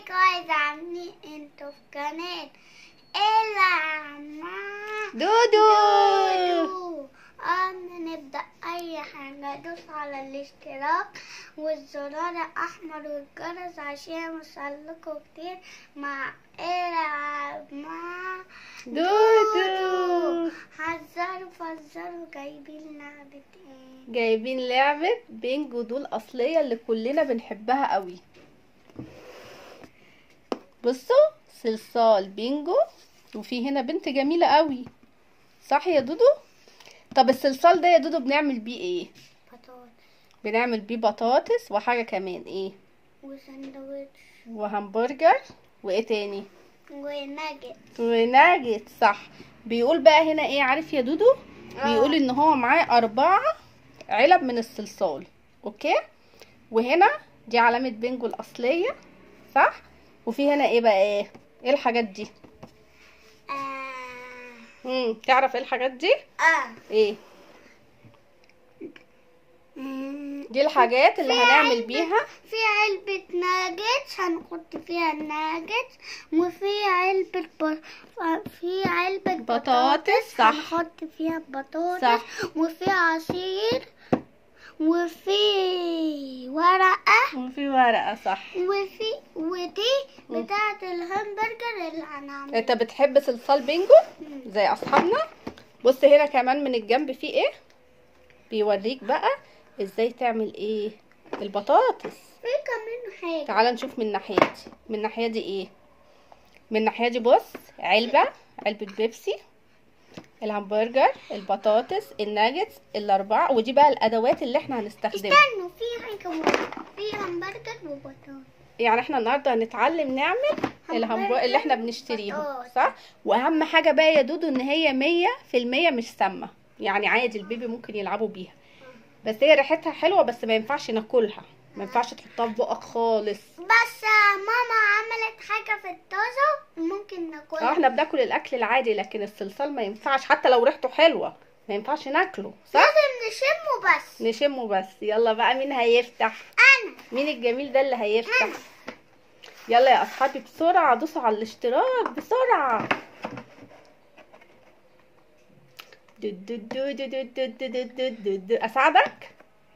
جايز عاملين انتوا في قناة العمى دودو دودو. قبل نبدأ أي حاجة دوس على الاشتراك والزرار الأحمر والجرس عشان يوصلكوا كتير مع العب مع دودو حذروا فزروا جايبين لعبة ايه جايبين لعبة بينجو دول أصلية اللي كلنا بنحبها قوي بصوا صلصال بينجو وفي هنا بنت جميلة قوي صح يا دودو طب الصلصال ده يا دودو بنعمل بيه ايه بطاطس بنعمل بيه بطاطس وحاجة كمان ايه وسندوتش وهمبرجر وايه تاني وناجت وناجت صح بيقول بقى هنا ايه عارف يا دودو بيقول ان هو معاه اربعة علب من الصلصال اوكي وهنا دي علامة بينجو الاصلية صح وفي هنا ايه بقى ايه ايه الحاجات دي آه. امم تعرف ايه الحاجات دي آه. ايه مم. دي الحاجات اللي في هنعمل علبة- بيها في علبة ناجتس هنحط فيها الناجتس وفي علبة ب... في علبة بطاطس، صح. هنحط فيها بطاطس صح. وفي عصير وفي ورقة وفي ورقة صح وفي ودي بتاعة الهمبرجر اللي هنعمل انت بتحب صلصال بينجو زي اصحابنا بص هنا كمان من الجنب في ايه بيوريك بقى ازاي تعمل ايه البطاطس في كمان حاجة تعال نشوف من الناحية دي من الناحية دي ايه من الناحية دي بص علبة علبة بيبسي الهمبرجر البطاطس الناجتس الأربعة ودي بقى الأدوات اللي احنا هنستخدمها استنوا في حاجة مهمة. في همبرجر وبطاطس يعني احنا النهارده هنتعلم نعمل الهمبرجر اللي احنا بنشتريهم بطاطس. صح واهم حاجة بقى يا دودو ان هي مية في المية مش سامة يعني عادي البيبي ممكن يلعبوا بيها بس هي ريحتها حلوة بس ما ينفعش ناكلها ما ينفعش تحطها في بقك خالص بس ماما عملت حاجة في الطازة ممكن اه ناكلها احنا بناكل الاكل العادي لكن الصلصال ما ينفعش حتى لو ريحته حلوه ما ينفعش ناكله صح لازم نشمه بس نشمه بس يلا بقى مين هيفتح أنا مين الجميل ده اللي هيفتح يلا يا اصحابي بسرعه دوسوا على الاشتراك بسرعه دو دو دو دو دو دو دو دو دو دو دو. اساعدك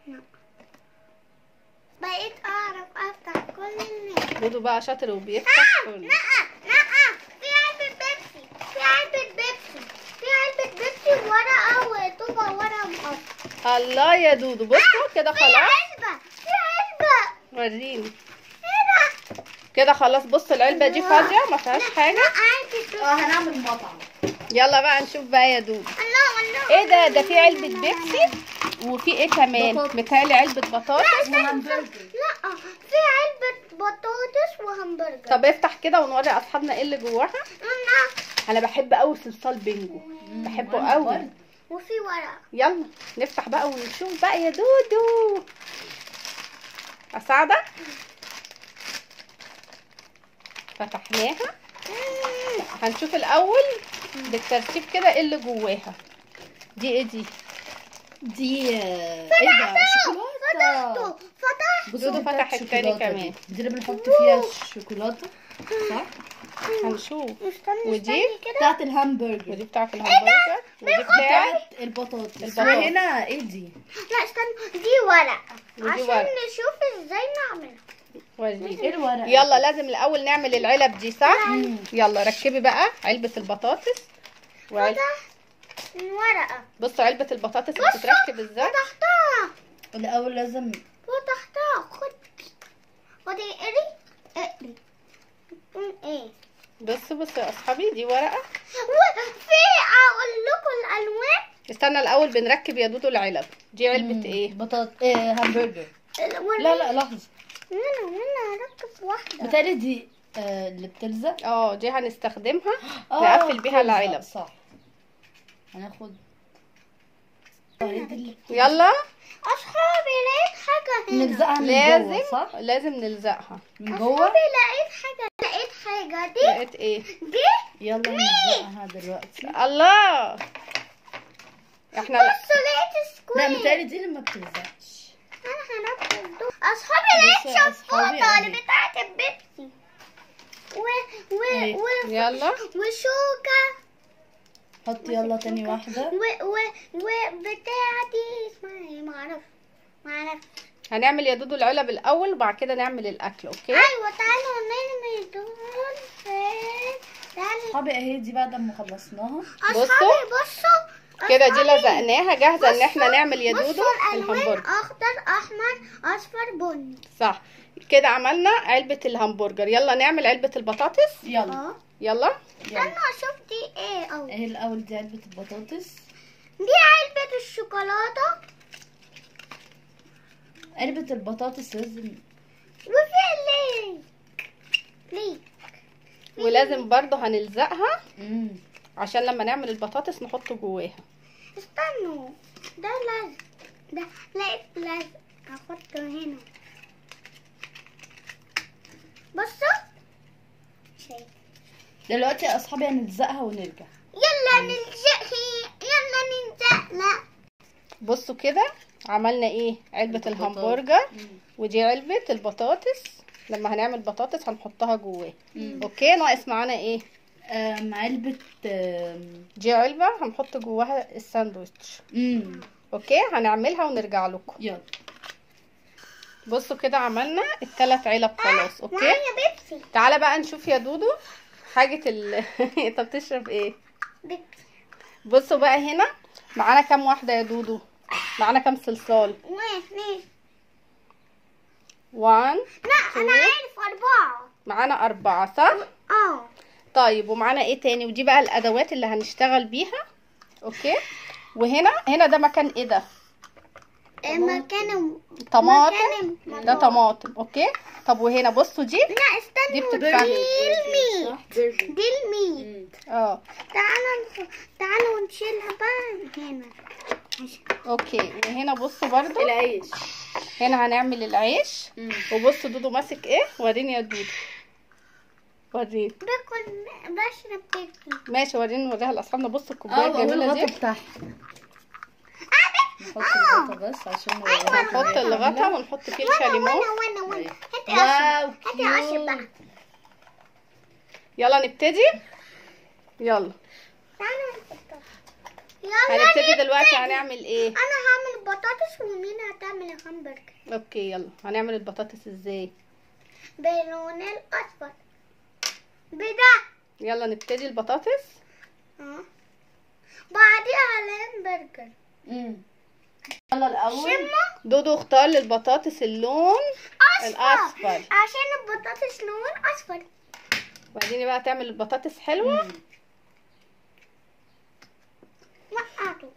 بقيت أعرف أفتح كل الناس دودو بقى شاطر وبيفتح كله لا لا في علبة بيبسي في علبة بيبسي في علبة بيبسي ورقة وطوبة ورقة مقص الله يا دودو بصوا كده في خلاص علبة في علبة وريني ايه ده؟ كده خلاص بص العلبه دي فاضيه ما فيهاش حاجه لا علبة بيبسي اه هنعمل مطعم يلا بقى نشوف بقى يا دودو الله الله ايه ده ده في علبة بيبسي وفي ايه كمان بطاطس. متهيألي علبة بطاطس وهمبرجر لا في علبة بطاطس وهمبرجر طب افتح كده ونوري اصحابنا ايه اللي جواها أنا انا بحب قوي صلصال بينجو بحبه قوي وفي ورقة يلا نفتح بقى ونشوف بقى يا دودو اساعدك فتحناها هنشوف الاول بالترتيب كده ايه اللي جواها دي ايه دي دي آه، ايه ده شوكولاته فتحته فتح بصوا دودو دي بتاعت فتح التاني الشوكولاتة كمان. دي. دي اللي بنحط فيها الشوكولاته صح هنشوف استني ودي؟ استني كده بتاعت الهمبرجر ودي بتاعت الهمبرجر ودي بتاعت بتاعت البطاطس البطاطس. وهنا ايه دي لا استنى دي ورقة ودي عشان ورقة. نشوف ازاي نعملها وريني ايه الورقه يلا لازم الاول نعمل العلب دي صح مم. يلا ركبي بقى علبة البطاطس وعل... فتح الورقة بصوا علبة البطاطس بتتركب ازاي فتحتها الاول لازم فتحتها خد خدي اقري اقري تكون ايه بصوا بصوا يا اصحابي دي ورقة وفي اقول لكم الالوان استنى الاول بنركب يا دودو العلب دي علبة مم. ايه بطاط ايه همبرجر الألوان لا لا لحظه هنا هنا ركب واحدة بتهيألي دي آه، اللي بتلزق اه دي هنستخدمها آه، نقفل بيها بتلزق، العلب صح هناخد آه، هي دي اللي بتلزق. يلا اصحابي لقيت حاجة هنا نلزقها من لازم جوه صح لازم نلزقها من جوه اصحابي لقيت حاجة لقيت حاجة دي لقيت ايه دي يلا نلزقها دلوقتي الله احنا بصوا لقيت سكوير لا متهيألي دي اللي ما بتلزقش انا هنفذ دول اصحابي بصوا لقيت يا أصحابي شفوطة أهي. اللي بتاعت البيبسي أهي. و... يلا وشوكة حط يلا تاني واحدة و... و... وبتاع دي اسمها ايه معرفش معرفش هنعمل يا دودو العلب الاول وبعد كده نعمل الاكل اوكي ايوه تعالوا نرمي دول فين تعالوا صحابي اهي دي بعد ما خلصناها اصحابي بصوا كده دي أصحابي، لزقناها جاهزه ان احنا بصوا- نعمل يا دودو بصوا الالوان الهمبرجر اخضر احمر اصفر بني صح كده عملنا علبه الهمبرجر يلا نعمل علبه البطاطس يلا اه يلا يلا انا اشوف دي ايه او اهي الاول دي علبة البطاطس دي علبة الشوكولاتة علبة البطاطس لازم وفي ليك ليك ولازم برضو هنلزقها مم. عشان لما نعمل البطاطس نحطه جواها استنوا ده لازق ده لقيت لازق هحطه هنا بصوا شايف دلوقتي يا اصحابي هنلزقها ونرجع يلا نلزق يلا نلزق لا بصوا كده عملنا ايه علبه الهمبرجر مم. ودي علبه البطاطس لما هنعمل بطاطس هنحطها جواها مم. اوكي ناقص معانا ايه آم، علبة آم، دي علبه هنحط جواها الساندوتش مم. اوكي هنعملها ونرجع لكم يلا بصوا كده عملنا الثلاث علب خلاص اوكي معايا بيبسي تعالى بقى نشوف يا دودو حاجه ال انت بتشرب ايه بيبسي بصوا بقى هنا معانا كام واحده يا دودو معانا كام صلصال واحد اثنين 1 لا انا عارف اربعة معانا أربعة صح؟ اه طيب ومعانا ايه تاني ودي بقى الأدوات اللي هنشتغل بيها اوكي وهنا هنا ده مكان ايه ده؟ مكان طماطم مكان ده طماطم اوكي طب وهنا بصوا دي لا دي استنوا دي بتتفهم. الميت صح برجر دي الميت مم. اه تعالوا نف- تعالوا نشيلها بقى هنا عشان اوكي وهنا بصوا برضو العيش هنا هنعمل العيش مم. وبصوا دودو ماسك ايه وريني يا دودو وريني باكل بشرب بيبسي ماشي وريني نوريها لاصحابنا بصوا الكوبايه اه الجميله الغطا دي بتاعها نحط الغطا بس عشان أيوة، نحط الغطا ونحط فيه وانا الشاليمون وانا وانا وانا أيوة. هاتي واو اشرب هاتي اشرب بقى كيوت يلا نبتدي يلا تعالوا نحطها يلا هنبتدي نبتدي. دلوقتي هنعمل ايه انا هعمل بطاطس ومين هتعمل الهمبرجر اوكي يلا هنعمل البطاطس ازاي باللون الاصفر بده يلا نبتدي البطاطس اه بعديها الهمبرجر مم. يلا الاول شمه دودو اختار للبطاطس اللون الأصفر. عشان البطاطس لون اصفر وبعدين بقى تعمل البطاطس حلوه مم. وقعته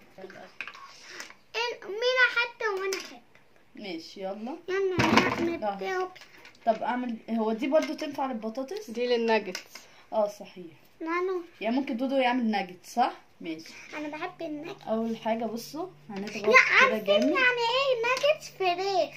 ال- مين حتى وانا حتى ماشي يلا يلا آه. نبدأ طب اعمل هو دي برضو تنفع للبطاطس دي للناجتس اه صحيح نانو يعني ممكن دودو يعمل ناجت صح ماشي انا بحب الناجت اول حاجه بصوا هنضغط لا كده عارفين جامد يعني ايه ناجتس فراخ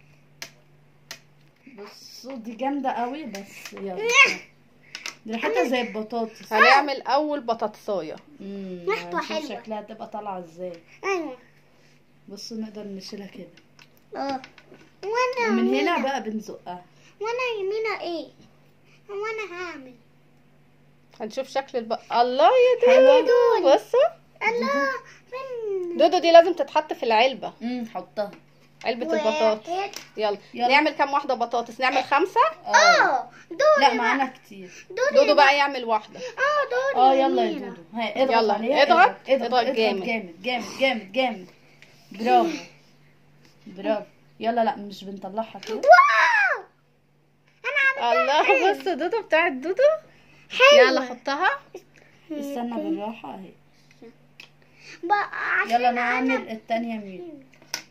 بصوا دي جامده قوي بس يلا دي ريحتها زي البطاطس هنعمل اول بطاطسايه امم ريحته هنشوف حلوة. شكلها تبقى طالعه ازاي ايوه بصوا نقدر نشيلها كده اه وانا ومن هنا يمينة. بقى بنزقها وانا يمينة ايه وانا هعمل هنشوف شكل الب... الله يا حلوة. دودو بصوا الله فين دودو دي لازم تتحط في العلبه امم حطها علبه البطاطس واحد. يلا. يلا. نعمل كام واحده بطاطس نعمل خمسه اه اه دوري لا بقى. معانا كتير دوري دودو بقى يعمل واحده اه دوري اه يلا يا يمينة. دودو هاي اضغط يلا، عليها اضغط، اضغط اضغط جامد. جامد جامد جامد جامد برافو برافو يلا لا مش بنطلعها كده واو انا عملتها الله بص دودو بتاعت دودو حلوة. يلا حطها استنى بالراحه اهي بقى عشان يلا أنا- نعمل التانية مين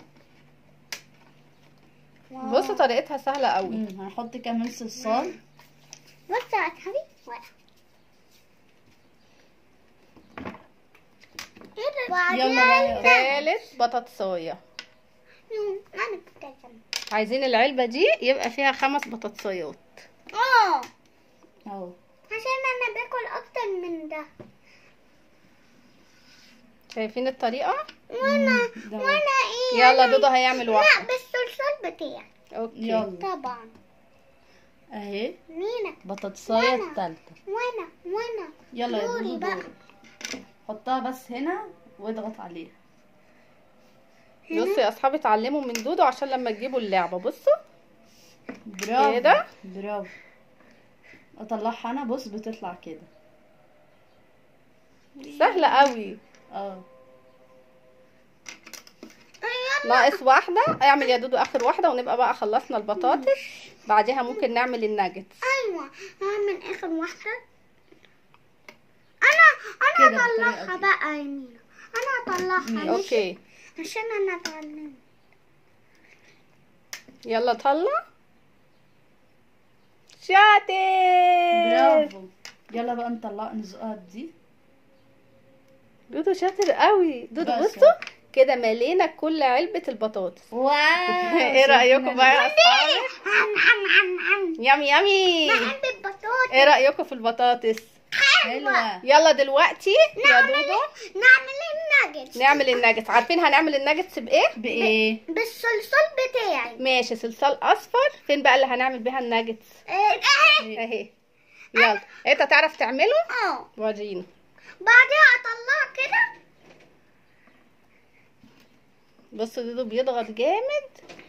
واو. بص طريقتها سهله قوي مم، هنحط كمان صلصال بص يا أصحابي واحد. ايه ده؟ يلا بقى يا ثالث بطاطسايه مم، انا بتاعتي عايزين العلبه دي يبقى فيها خمس بطاطسيات اه اهو عشان انا باكل اكتر من ده شايفين الطريقه وانا ده. وانا ايه يلا أنا- دودو هيعمل لا واحده بالصلصال بتاعي اوكي يلا طبعا اهي مين بطاطساية وأنا. التالتة وانا وانا يلا يا دوري دودو بقى. دور حطها بس هنا واضغط عليها بصوا يا اصحابي اتعلموا من دودو عشان لما تجيبوا اللعبه بصوا برافو كده؟ برافو اطلعها انا بص بتطلع كده سهله قوي اه ناقص واحده اعمل يا دودو اخر واحده ونبقى بقى خلصنا البطاطس بعدها ممكن نعمل الناجتس ايوه هعمل اخر واحده انا كده انا بالطريقة اطلعها دي. بقى يا مينا انا اطلعها ماشي اوكي عشان انا اتعلم يلا طلع شاطر برافو يلا بقى نطلع نزقها دي دودو شاطر قوي دودو بس. بصوا كده ملينا كل علبه البطاطس واو ايه رايكم بقى يا اصحابي عم عم عم عم يامي يامي بحب البطاطس ايه رايكم في البطاطس حلوة يلا دلوقتي يا دودو نعمل الناجتس نعمل الناجتس عارفين هنعمل الناجتس بايه بايه بالصلصال بتاعي ماشي صلصال اصفر فين بقى اللي هنعمل بيها الناجتس ايه اهي يلا انت تعرف تعمله اه ورينا بعدها اطلعها كده بص دودو بيضغط جامد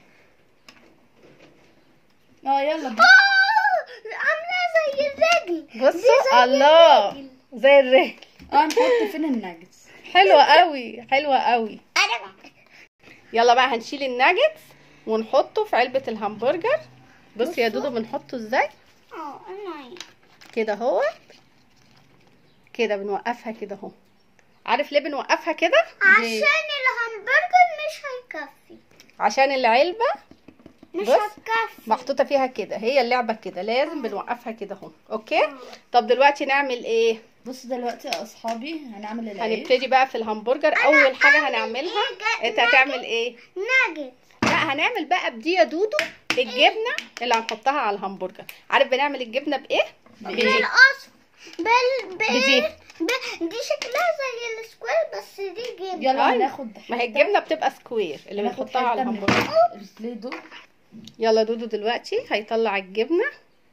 اه يلا ب- اه عامله زي الرجل بصوا الله زي الرجل اه نحط فين الناجتس حلوة قوي حلوة قوي انا يلا بقى هنشيل الناجتس ونحطه في علبة الهمبرجر بص يا دودو بنحطه ازاي اه انا كده اهو كده بنوقفها كده اهو عارف ليه بنوقفها كده عشان الهمبرجر مش هيكفي عشان العلبة مش بص. هتكفي محطوطة فيها كده هي اللعبة كده لازم بنوقفها كده اهو اوكي طب دلوقتي نعمل ايه بص دلوقتي يا اصحابي هنعمل العيش هنبتدي بقى في الهمبرجر اول حاجة هنعملها انت هتعمل ايه ناجت لا هنعمل بقى بدي يا دودو الجبنه اللي هنحطها على الهمبرجر عارف بنعمل الجبنه بايه بدي بالاصفر بال بدي. بال ب- دي شكلها زي السكوير بس دي جبنه يلا أيوة. هناخد ما هي الجبنه بتبقى سكوير اللي هناخد بنحطها على حتة من الهمبرجر البلاي دول يلا دودو دلوقتي هيطلع الجبنه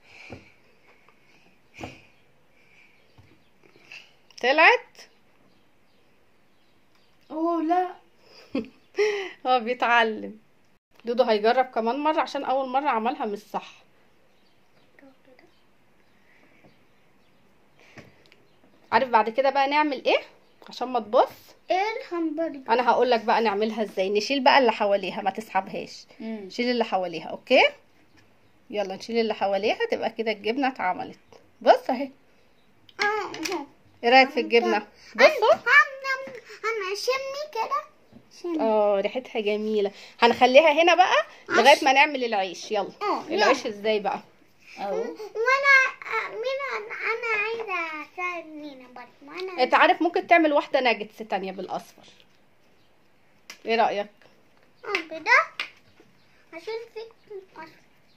طلعت اوه لا هو بيتعلم دودو هيجرب كمان مره عشان اول مره عملها مش صح عارف بعد كده بقى نعمل ايه عشان ما تبص ايه الهمبرجر انا هقول لك بقى نعملها ازاي نشيل بقى اللي حواليها ما تسحبهاش مم. نشيل اللي حواليها اوكي يلا نشيل اللي حواليها تبقى كده الجبنه اتعملت بص اهي اه اه ايه رايك في الجبنه بصوا هم هم شمي كده شمي اه ريحتها جميله هنخليها هنا بقى لغايه ما نعمل العيش يلا اه العيش ازاي بقى اهو وانا آه، مينا انا عايزه اساعد مينا برضه انا انت عارف ممكن تعمل واحده ناجتس تانية بالاصفر ايه رايك اه كده عشان في اصفر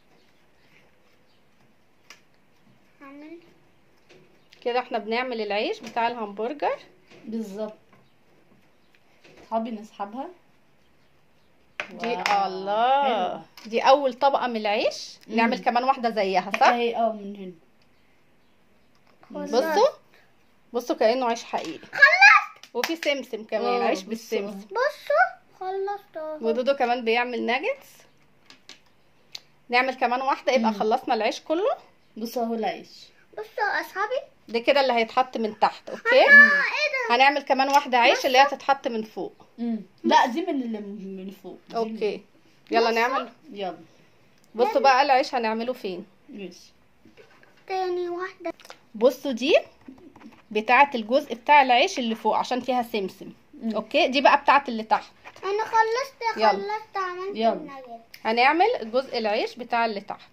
هعمل كده احنا بنعمل العيش بتاع الهمبرجر بالظبط صحابي نسحبها دي واو. الله حلوة. دي اول طبقه من العيش مم. نعمل كمان واحده زيها صح اهي اه من هنا خلاص. بصوا بصوا كانه عيش حقيقي خلصت وفي سمسم كمان اه، عيش بصوا. بالسمسم بصوا خلصت اهو. ودودو كمان بيعمل ناجتس نعمل كمان واحده يبقى مم. خلصنا العيش كله بصوا اهو العيش بصوا يا اصحابي ده كده اللي هيتحط من تحت اوكي اه ايه ده هنعمل كمان واحده عيش اللي هي تتحط من فوق مم. لا دي من اللي من فوق دي من- اوكي يلا نعمل يلا بصوا بقى العيش هنعمله فين ماشي تاني واحده بصوا دي بتاعه الجزء بتاع العيش اللي فوق عشان فيها سمسم مم. اوكي دي بقى بتاعه اللي تحت انا خلصت يلا. خلصت عملت يلا. النجات هنعمل جزء العيش بتاع اللي تحت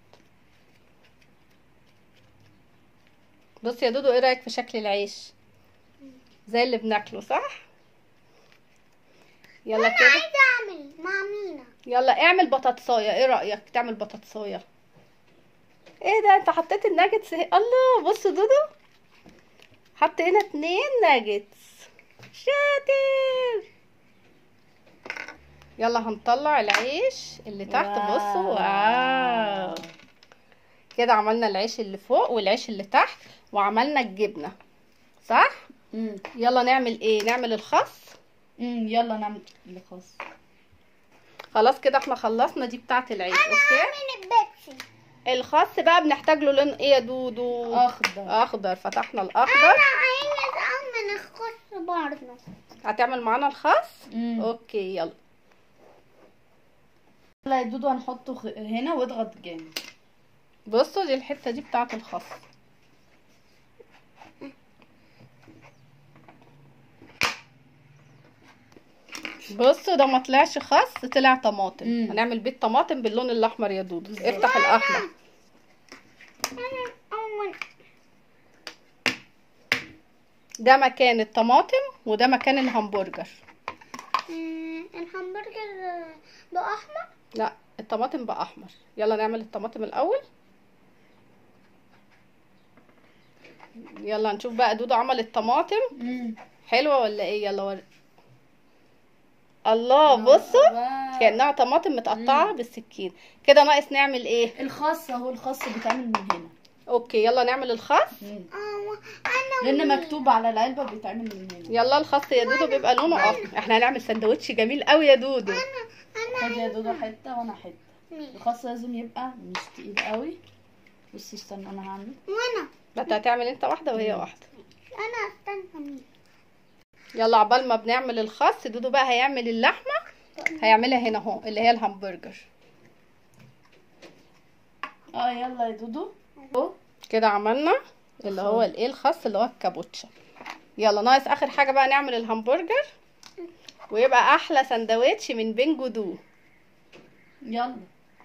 بص يا دودو ايه رايك في شكل العيش زي اللي بناكله صح يلا انا كده عايزه اعمل مع مينا يلا اعمل بطاطسايه ايه رايك تعمل بطاطسايه ايه ده انت حطيت الناجتس اهي. الله بص دودو حط هنا اتنين ناجتس شاطر يلا هنطلع العيش اللي تحت بصوا واو كده عملنا العيش اللي فوق والعيش اللي تحت وعملنا الجبنه صح امم يلا نعمل ايه نعمل الخس امم يلا نعمل اللي خاص خلاص كده احنا خلصنا دي بتاعه العيش اوكي من البيبسي الخس بقى بنحتاج له لون ايه يا دودو اخضر اخضر فتحنا الاخضر انا عايز اعمل الخس برضه هتعمل معانا الخس امم اوكي يلا يلا يا دودو هنحطه خ- هنا واضغط جامد بصوا دي الحته دي بتاعه الخس بصوا ده ما طلعش خس طلع طماطم مم. هنعمل بيت طماطم باللون الاحمر يا دودو افتح الاحمر انا اول ده مكان الطماطم وده مكان الهمبرجر آه، الهمبرجر آه، باحمر لا الطماطم بقى احمر يلا نعمل الطماطم الاول يلا نشوف بقى دودو عمل الطماطم امم حلوه ولا ايه يلا ور... الله بصوا واو. كانها طماطم متقطعه بالسكين كده ناقص نعمل ايه الخاص اهو الخاص بيتعمل من هنا اوكي يلا نعمل الخس مم. اه انا لان مكتوب على العلبه بيتعمل من هنا يلا الخس يا دودو بيبقى لونه احمر احنا هنعمل سندوتش جميل قوي يا دودو انا خد يا دودو حته وانا حته مين؟ الخاص لازم يبقى مش تقيل قوي بصي استنى انا هعمل وانا ده انت هتعمل انت واحده وهي واحده انا استنى مين يلا عبال ما بنعمل الخس دودو بقى هيعمل اللحمه هيعملها هنا اهو اللي هي الهمبرجر اه يلا يا دودو اهو كده عملنا اللي هو الايه الخس اللي هو الكابوتشا يلا ناقص اخر حاجه بقى نعمل الهمبرجر ويبقى احلى سندوتش من بينجو دو يلا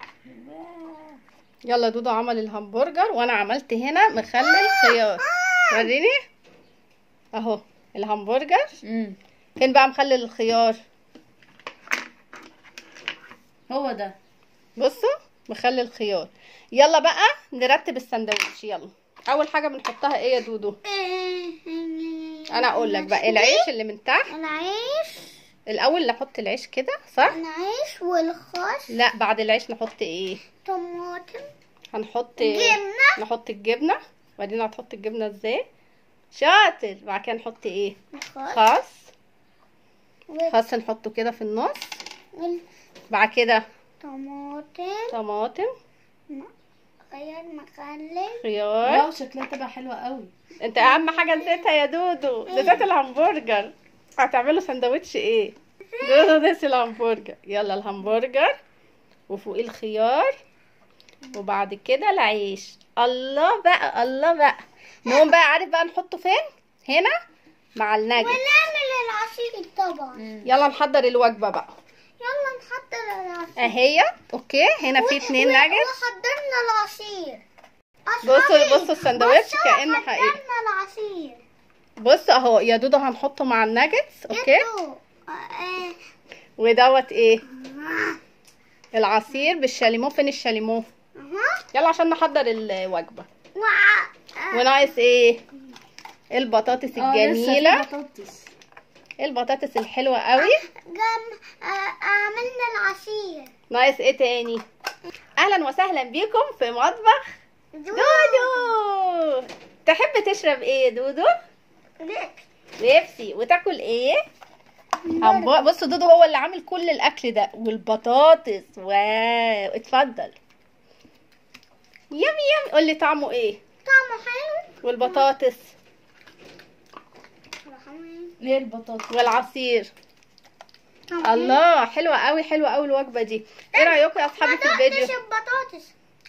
يلا دودو عمل الهمبرجر وانا عملت هنا مخلل خيار وريني اهو الهمبرجر امم فين بقى مخلل الخيار هو ده بصوا مخلل خيار يلا بقى نرتب السندوتش يلا اول حاجه بنحطها ايه يا دودو انا اقول لك بقى العيش اللي من تحت العيش الاول نحط العيش كده صح العيش والخس لا بعد العيش نحط ايه طماطم هنحط جبنة. نحط الجبنه وبعدين هتحط الجبنه ازاي شاطر بعد كده نحط ايه الخس خس وال- خس نحطه كده في النص بعد كده والطماطم طماطم خيار مخلل خيار واو شكلها تبقى حلوه قوي انت اهم حاجه نسيتها يا دودو نسيت الهمبرجر هتعملوا سندوتش ايه دودو نسي الهمبرجر يلا الهمبرجر وفوقيه الخيار وبعد كده العيش الله بقى الله بقى نقوم بقى عارف بقى نحطه فين هنا مع الناجت ونعمل العصير طبعا يلا نحضر الوجبه بقى يلا نحضر العصير اهي اوكي هنا في اتنين و- ناجت وحضرنا العصير بصوا بصوا السندوتش بصوا كانه حقيقي حضرنا العصير بص اهو يا دودو هنحطه مع الناجتس اوكي انتوا، آه، آه، ودوت ايه آه، العصير بالشاليمو فين الشاليمو أها. يلا عشان نحضر الوجبه وع- آه، وناقص ايه البطاطس اه لسه الجميله في بطاطس البطاطس الحلوه قوي جم آه، عملنا العصير ناقص ايه تاني اهلا وسهلا بيكم في مطبخ دودو تحب تشرب ايه يا دودو بيبسي وتاكل ايه همبر... بص دودو هو اللي عامل كل الاكل ده والبطاطس واو اتفضل يم يم قول لي طعمه ايه طعمه حلو والبطاطس ايه البطاطس والعصير طعمه الله حلوه قوي حلوه قوي الوجبه دي ايه رايكم يا اصحابي في الفيديو هدوقش البطاطس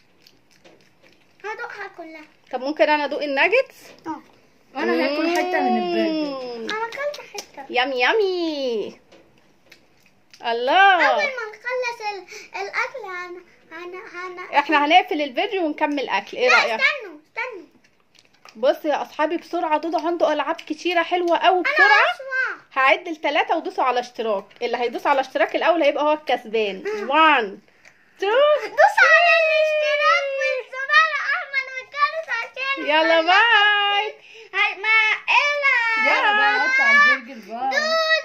هدوقها كلها طب ممكن انا ادوق الناجتس اه وانا هاكل حته من البرجر مم. انا اكلت حته يم يمي الله اول ما نخلص ال- الاكل هن هن هن احنا هنقفل الفيديو ونكمل اكل ايه لا رايك استنوا استنوا بصوا يا اصحابي بسرعه دودو عنده العاب كتيره حلوه قوي انا بسرعه اسمع هعد التلاتة ودوسوا على اشتراك اللي هيدوس على اشتراك الاول هيبقى هو الكسبان 1 2 دوس على الاشتراك والزرار الاحمر والجرس عشان يلا باي هاي مع الا يلا بقى نقطع البرجر بقى دوس